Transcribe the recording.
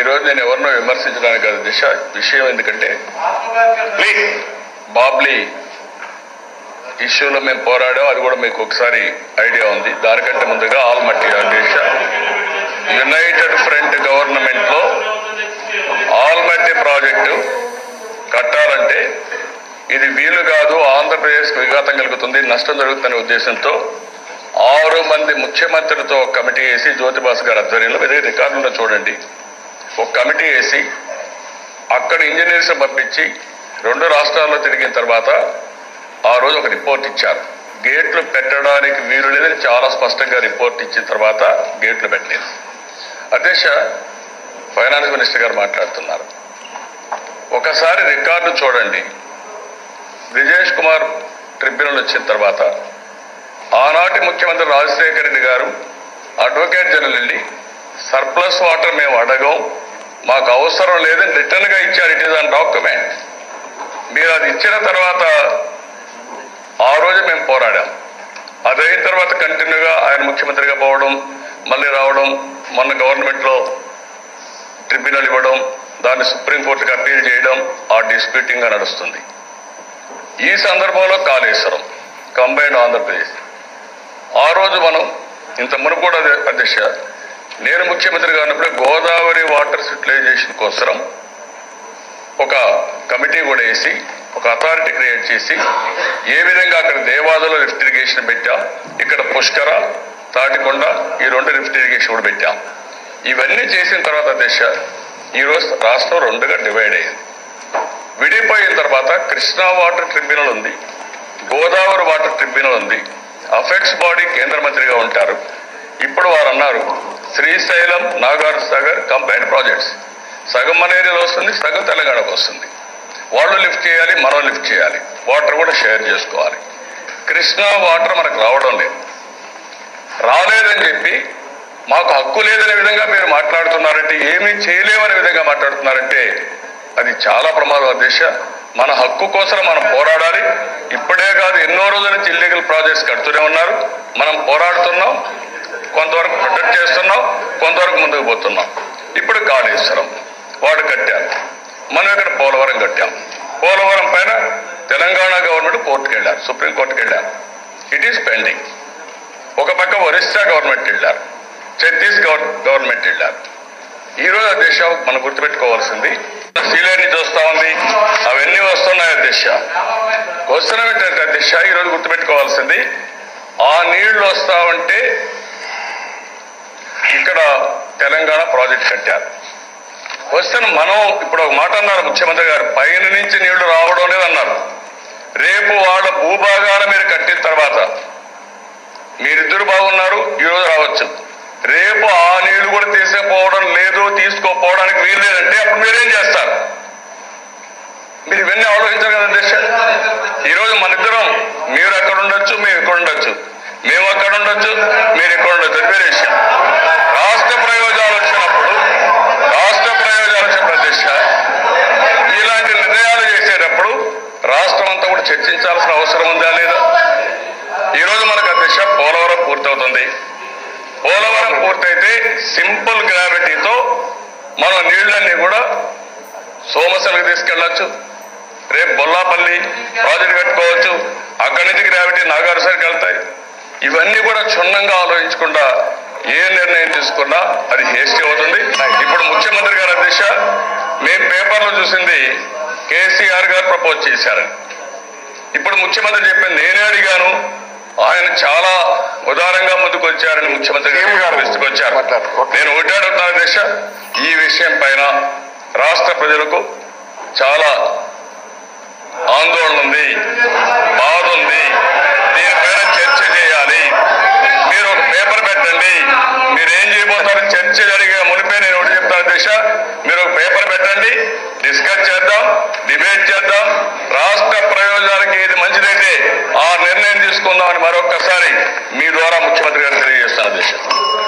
ఈరోజు నేను ఎవరినో విమర్శించడానికి కాదు దిశ విషయం ఎందుకంటే ప్లీజ్ బాబ్లీ ఇష్యూలో మేము పోరాడాం అది కూడా మీకు ఒకసారి ఐడియా ఉంది దానికంటే ముందుగా ఆల్మట్టి దిశ యునైటెడ్ ఫ్రంట్ గవర్నమెంట్ లో ఆల్మట్టి ప్రాజెక్టు కట్టాలంటే ఇది వీలు కాదు ఆంధ్రప్రదేశ్ విఘాతం కలుగుతుంది నష్టం జరుగుతుందనే ఉద్దేశంతో ఆరు మంది ముఖ్యమంత్రులతో ఒక కమిటీ వేసి జ్యోతిబాస్ గారి ఆధ్వర్యంలో మీరు రికార్డులో చూడండి ఒక కమిటీ వేసి అక్కడ ఇంజనీర్స్ పంపించి రెండు రాష్ట్రాల్లో తిరిగిన తర్వాత ఆ రోజు ఒక రిపోర్ట్ ఇచ్చారు గేట్లు పెట్టడానికి వీలు లేదని చాలా స్పష్టంగా రిపోర్ట్ ఇచ్చిన తర్వాత గేట్లు పెట్టలేదు అధ్యక్ష ఫైనాన్స్ మినిస్టర్ గారు మాట్లాడుతున్నారు ఒకసారి రికార్డు చూడండి బ్రిజేష్ కుమార్ ట్రిబ్యునల్ వచ్చిన తర్వాత ఆనాటి ముఖ్యమంత్రి రాజశేఖర రెడ్డి గారు అడ్వకేట్ జనరల్ వెళ్ళి సర్ప్లస్ వాటర్ మేము అడగం మాకు అవసరం లేదని రిటర్న్ గా ఇచ్చారు ఇట్ ఈస్ అన్ డాక్యుమెంట్ మీరు అది ఇచ్చిన తర్వాత ఆ రోజు మేము పోరాడాం అది అయిన తర్వాత కంటిన్యూగా ఆయన ముఖ్యమంత్రిగా పోవడం మళ్ళీ రావడం మొన్న గవర్నమెంట్ లో ట్రిబ్యునల్ ఇవ్వడం దాన్ని సుప్రీంకోర్టుకి అప్పీల్ చేయడం ఆ డిస్ప్యూటింగ్ గా నడుస్తుంది ఈ సందర్భంలో కాళేశ్వరం కంబైన్డ్ ఆంధ్రప్రదేశ్ ఆ రోజు మనం ఇంత మునుపు కూడా అదే అధ్యక్ష నేను ముఖ్యమంత్రిగా ఉన్నప్పుడు గోదావరి వాటర్ యూటిలైజేషన్ కోసం ఒక కమిటీ కూడా వేసి ఒక అథారిటీ క్రియేట్ చేసి ఏ విధంగా అక్కడ దేవాదులో లిఫ్ట్ ఇరిగేషన్ పెట్టాం ఇక్కడ పుష్కర తాటికొండ ఈ రెండు లిఫ్ట్ ఇరిగేషన్ కూడా పెట్టాం ఇవన్నీ చేసిన తర్వాత దిశ ఈరోజు రాష్ట్రం రెండుగా డివైడ్ అయింది విడిపోయిన తర్వాత కృష్ణా వాటర్ ట్రిబ్యునల్ ఉంది గోదావరి వాటర్ ట్రిబ్యునల్ ఉంది అఫెక్ట్స్ బాడీ కేంద్ర మంత్రిగా ఉంటారు ఇప్పుడు వారు అన్నారు శ్రీశైలం నాగార్ సాగర్ కంబైన్డ్ ప్రాజెక్ట్స్ సగం మన ఏరియాలో వస్తుంది సగం తెలంగాణకు వస్తుంది వాళ్ళు లిఫ్ట్ చేయాలి మనం లిఫ్ట్ చేయాలి వాటర్ కూడా షేర్ చేసుకోవాలి కృష్ణా వాటర్ మనకు రావడం లేదు రాలేదని చెప్పి మాకు హక్కు లేదనే విధంగా మీరు మాట్లాడుతున్నారంటే ఏమీ చేయలేమనే విధంగా మాట్లాడుతున్నారంటే అది చాలా ప్రమాదం అధ్యక్ష మన హక్కు కోసం మనం పోరాడాలి ఇప్పుడే కాదు ఎన్నో రోజుల నుంచి ఇల్లీగల్ ప్రాజెక్ట్స్ కడుతూనే ఉన్నారు మనం పోరాడుతున్నాం కొంతవరకు ప్రొటెక్ట్ చేస్తున్నాం కొంతవరకు ముందుకు పోతున్నాం ఇప్పుడు కాళేశ్వరం వాడు కట్టారు మనం ఇక్కడ పోలవరం కట్టాం పోలవరం పైన తెలంగాణ గవర్నమెంట్ కోర్టుకు వెళ్ళారు సుప్రీంకోర్టుకు వెళ్ళారు ఇట్ ఈస్ పెండింగ్ ఒక పక్క ఒరిస్సా గవర్నమెంట్ వెళ్ళారు ఛత్తీస్గఢ్ గవర్నమెంట్ వెళ్ళారు ఈ రోజు అధ్యక్ష మనం గుర్తుపెట్టుకోవాల్సింది సీలేరు నుంచి వస్తా ఉంది అవన్నీ వస్తున్నాయి అధ్యక్ష క్వశ్చన్ ఏంటంటే అధ్యక్ష ఈ రోజు గుర్తుపెట్టుకోవాల్సింది ఆ నీళ్లు వస్తా ఉంటే ఇక్కడ తెలంగాణ ప్రాజెక్ట్ కట్టారు క్వశ్చన్ మనం ఇప్పుడు ఒక మాట అన్నారు ముఖ్యమంత్రి గారు పైన నుంచి నీళ్లు రావడం లేదన్నారు రేపు వాళ్ళ భూభాగాల మీరు కట్టిన తర్వాత మీరిద్దరు బాగున్నారు ఈ రోజు రావచ్చు రేపు ఆ నీళ్లు కూడా తీసుకుపోవడం లేదు తీసుకోపోవడానికి వీలు లేదంటే అప్పుడు మీరేం చేస్తారు మీరు ఇవన్నీ ఆలోచించారు కదా దేశ ఈ రోజు మన ఇద్దరం మీరు అక్కడ ఉండొచ్చు మేము ఇక్కడ ఉండొచ్చు మేము అక్కడ ఉండొచ్చు మీరు ఇక్కడ ఉండొచ్చు అది వేరే విషయం రాష్ట్ర ప్రయోజనాలు వచ్చినప్పుడు రాష్ట్ర ప్రయోజనాలు వచ్చిన దిశ ఇలాంటి నిర్ణయాలు చేసేటప్పుడు రాష్ట్రం అంతా కూడా చర్చించాల్సిన అవసరం ఉందా లేదా ఈ రోజు మనకు అధ్యక్ష పోలవరం పూర్తవుతుంది పోలవరం పూర్తయితే సింపుల్ గ్రావిటీతో మనం నీళ్లన్నీ కూడా సోమశలకు తీసుకెళ్లొచ్చు రేపు బొల్లాపల్లి ప్రాజెక్ట్ కట్టుకోవచ్చు అక్కడి నుంచి గ్రావిటీ నాగార్జునకి వెళ్తాయి ఇవన్నీ కూడా క్షుణ్ణంగా ఆలోచించకుండా ఏ నిర్ణయం తీసుకున్నా అది హేస్టీ అవుతుంది ఇప్పుడు ముఖ్యమంత్రి గారి అధ్యక్ష మేము పేపర్లో చూసింది కేసీఆర్ గారు ప్రపోజ్ చేశారని ఇప్పుడు ముఖ్యమంత్రి చెప్పింది నేనే అడిగాను ఆయన చాలా ఉదారంగా ముందుకు వచ్చారని ముఖ్యమంత్రి గారు తీసుకొచ్చారు నేను ఒకటే అడుగుతున్నాను అధ్యక్ష ఈ విషయం పైన రాష్ట్ర ప్రజలకు చాలా ఆందోళన ఉంది బాధ ఉంది దీనిపైన చర్చ చేయాలి మీరు ఒక పేపర్ పెట్టండి మీరు ఏం చేయబోతారు చర్చ జరిగే మునిపే నేను ఒకటి చెప్తాను దిశ మీరు ఒక పేపర్ పెట్టండి డిస్కస్ చేద్దాం డిబేట్ చేద్దాం రాష్ట్ర ప్రయోజనాలకి ఏది మంచిదైతే ఆ నిర్ణయం తీసుకుందామని మరొక్కసారి మీ ద్వారా ముఖ్యమంత్రి గారికి తెలియజేస్తాను దిశ